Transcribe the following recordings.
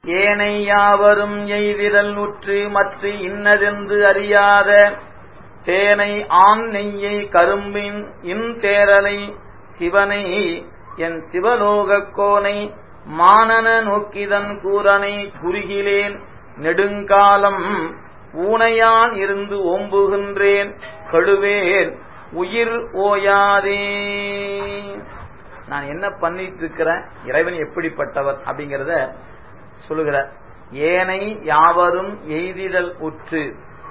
ஏனை யாவரும் எய்திடல் உற்று மற்ற இன்னதென்று அறியாத தேனை ஆண் நெய்யை கரும்பின் இன் தேரலை சிவனை என் சிவலோகக் கோனை மானன நோக்கிதன் கூரனை குறுகிலேன் நெடுங்காலம் ஊனையான் இருந்து ஓம்புகின்றேன் கடுவேன் உயிர் ஓயாதே நான் என்ன பண்ணிட்டு இருக்கிறேன் இறைவன் எப்படிப்பட்டவர் அப்படிங்கறத சொல்லுகிறார் ஏனை யாவரும் எய்திடல் உற்று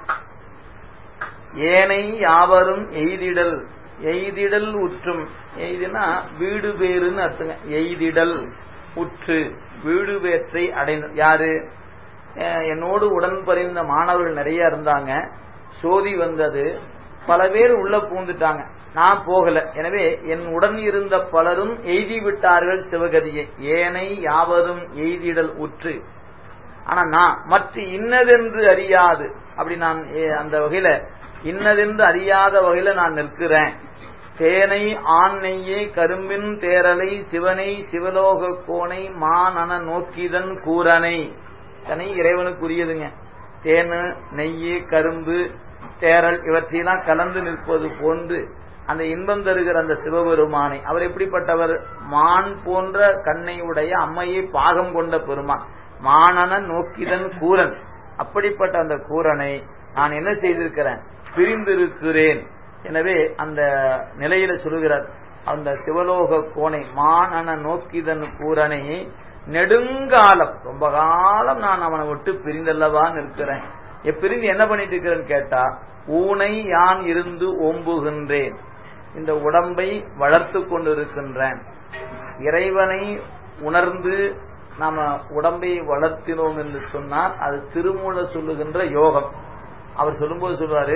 ஏனை யாவரும் எய்திடல் எய்திடல் உற்றும் எய்தினா வீடு பேருன்னு அர்த்தங்க எய்திடல் உற்று வீடு பேற்றை அடைந்த யாரு என்னோடு உடன் பறிந்த மாணவர்கள் நிறைய இருந்தாங்க சோதி வந்தது பல பேர் உள்ள பூந்துட்டாங்க நான் போகல எனவே என் உடன் இருந்த பலரும் எய்தி விட்டார்கள் சிவகதியை ஏனை யாவரும் எய்திடல் உற்று ஆனா நான் மற்ற இன்னதென்று அறியாது அப்படி நான் அந்த வகையில இன்னதென்று அறியாத வகையில நான் நிற்கிறேன் தேனை ஆண் நெய்யே கரும்பின் தேரலை சிவனை சிவலோக கோனை மானன நோக்கிதன் கூரனை தனி இறைவனுக்குரியதுங்க தேனு நெய்யு கரும்பு தேரல் இவற்றையெல்லாம் கலந்து நிற்பது போன்று அந்த இன்பம் தருகிற அந்த சிவபெருமானை அவர் எப்படிப்பட்டவர் மான் போன்ற கண்ணை உடைய அம்மையை பாகம் கொண்ட பெருமான் மானன நோக்கிதன் கூரன் அப்படிப்பட்ட அந்த கூரனை நான் என்ன செய்திருக்கிறேன் பிரிந்திருக்கிறேன் எனவே அந்த நிலையில சொல்லுகிறார் அந்த சிவலோக கோனை மானன நோக்கிதன் கூரனை நெடுங்காலம் ரொம்ப காலம் நான் அவனை விட்டு பிரிந்தல்லவா நிற்கிறேன் பிரிந்து என்ன பண்ணிட்டு இருக்கிறேன்னு கேட்டா ஊனை யான் இருந்து ஓம்புகின்றேன் இந்த உடம்பை வளர்த்து கொண்டிருக்கின்றேன் இறைவனை உணர்ந்து நாம உடம்பை வளர்த்தினோம் என்று சொன்னால் அது திருமூல சொல்லுகின்ற யோகம் அவர் சொல்லும்போது சொல்லுவாரு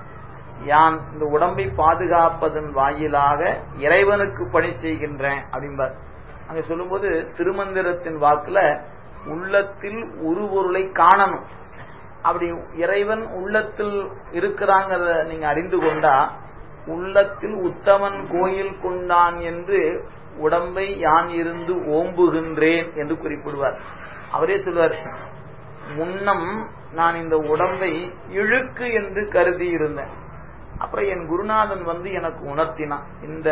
யான் இந்த உடம்பை பாதுகாப்பதன் வாயிலாக இறைவனுக்கு பணி செய்கின்றேன் அப்படிம்பார் அங்க சொல்லும்போது திருமந்திரத்தின் வாக்குல உள்ளத்தில் உருபொருளை காணணும் அப்படி இறைவன் உள்ளத்தில் இருக்கிறாங்கிறத நீங்க அறிந்து கொண்டா உள்ளத்தில் உத்தமன் கோயில் கொண்டான் என்று உடம்பை யான் இருந்து ஓம்புகின்றேன் என்று குறிப்பிடுவார் அவரே சொல்வார் முன்னம் நான் இந்த உடம்பை இழுக்கு என்று கருதி இருந்தேன் அப்புறம் என் குருநாதன் வந்து எனக்கு உணர்த்தினான் இந்த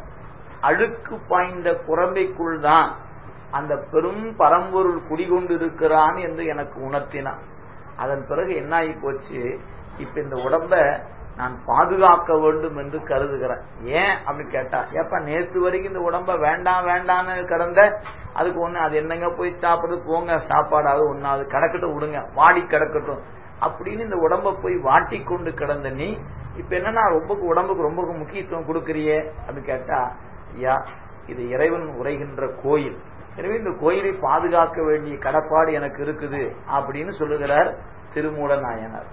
அழுக்கு பாய்ந்த குரம்பைக்குள் தான் அந்த பெரும் பரம்பொருள் குடிகொண்டிருக்கிறான் என்று எனக்கு உணர்த்தினான் அதன் பிறகு என்ன ஆகி போச்சு இப்ப இந்த உடம்ப நான் பாதுகாக்க வேண்டும் என்று கருதுகிறேன் ஏன் அப்படின்னு கேட்டா ஏப்பா நேற்று வரைக்கும் இந்த உடம்ப வேண்டாம் வேண்டான்னு கிடந்த அதுக்கு ஒண்ணு அது என்னங்க போய் சாப்பிடுறது போங்க சாப்பாடாக ஒண்ணு அது கிடக்கட்டும் விடுங்க வாடி கிடக்கட்டும் அப்படின்னு இந்த உடம்ப போய் வாட்டி கொண்டு கிடந்த நீ இப்ப என்னன்னா ரொம்ப உடம்புக்கு ரொம்ப முக்கியத்துவம் கொடுக்கறியே அப்படின்னு கேட்டா ஐயா இது இறைவன் உரைகின்ற கோயில் எனவே இந்த கோயிலை பாதுகாக்க வேண்டிய கடப்பாடு எனக்கு இருக்குது அப்படின்னு சொல்லுகிறார் திருமூல நாயனார்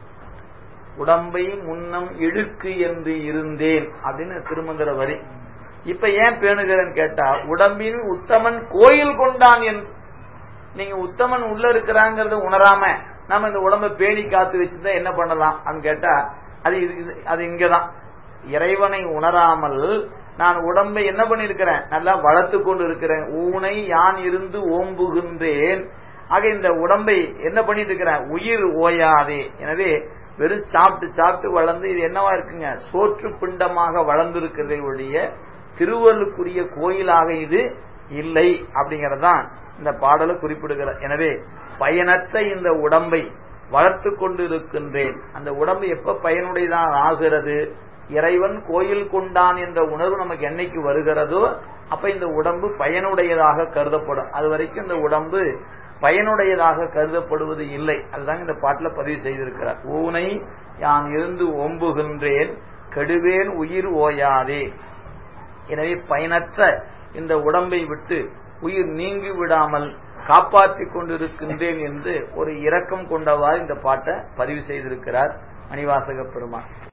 உடம்பை முன்னம் இழுக்கு என்று இருந்தேன் அப்படின்னு திருமந்திர வரி இப்ப ஏன் பேணுகிறேன்னு கேட்டா உடம்பின் உத்தமன் கோயில் கொண்டான் என்று நீங்க உத்தமன் உள்ள இருக்கிறாங்கிறத உணராம நம்ம இந்த உடம்பை பேணி காத்து வச்சுதான் என்ன பண்ணலாம் அப்படின்னு கேட்டா அது அது இங்கதான் இறைவனை உணராமல் நான் உடம்பை என்ன பண்ணிருக்கிறேன் நல்லா வளர்த்து கொண்டு இருக்கிறேன் ஊனை யான் இருந்து ஓம்புகின்றேன் ஆக இந்த உடம்பை என்ன பண்ணிட்டு இருக்கிறேன் உயிர் ஓயாதே எனவே வெறும் சாப்பிட்டு சாப்பிட்டு வளர்ந்து இது என்னவா இருக்குங்க சோற்று பிண்டமாக வளர்ந்திருக்கிறதை ஒழிய திருவள்ளுக்குரிய கோயிலாக இது இல்லை அப்படிங்கறதான் இந்த பாடலை குறிப்பிடுகிற எனவே பயனற்ற இந்த உடம்பை வளர்த்து கொண்டு இருக்கின்றேன் அந்த உடம்பு எப்ப பயனுடையதான் ஆகிறது இறைவன் கோயில் கொண்டான் என்ற உணர்வு நமக்கு என்னைக்கு வருகிறதோ அப்ப இந்த உடம்பு பயனுடையதாக கருதப்படும் அது வரைக்கும் இந்த உடம்பு பயனுடையதாக கருதப்படுவது இல்லை அதுதான் இந்த பாட்டுல பதிவு செய்திருக்கிறார் ஊனை யான் இருந்து ஓம்புகின்றேன் கெடுவேன் உயிர் ஓயாதே எனவே பயனற்ற இந்த உடம்பை விட்டு உயிர் நீங்கி விடாமல் காப்பாற்றிக் கொண்டிருக்கின்றேன் என்று ஒரு இரக்கம் கொண்டவாறு இந்த பாட்டை பதிவு செய்திருக்கிறார் மணிவாசக பெருமான்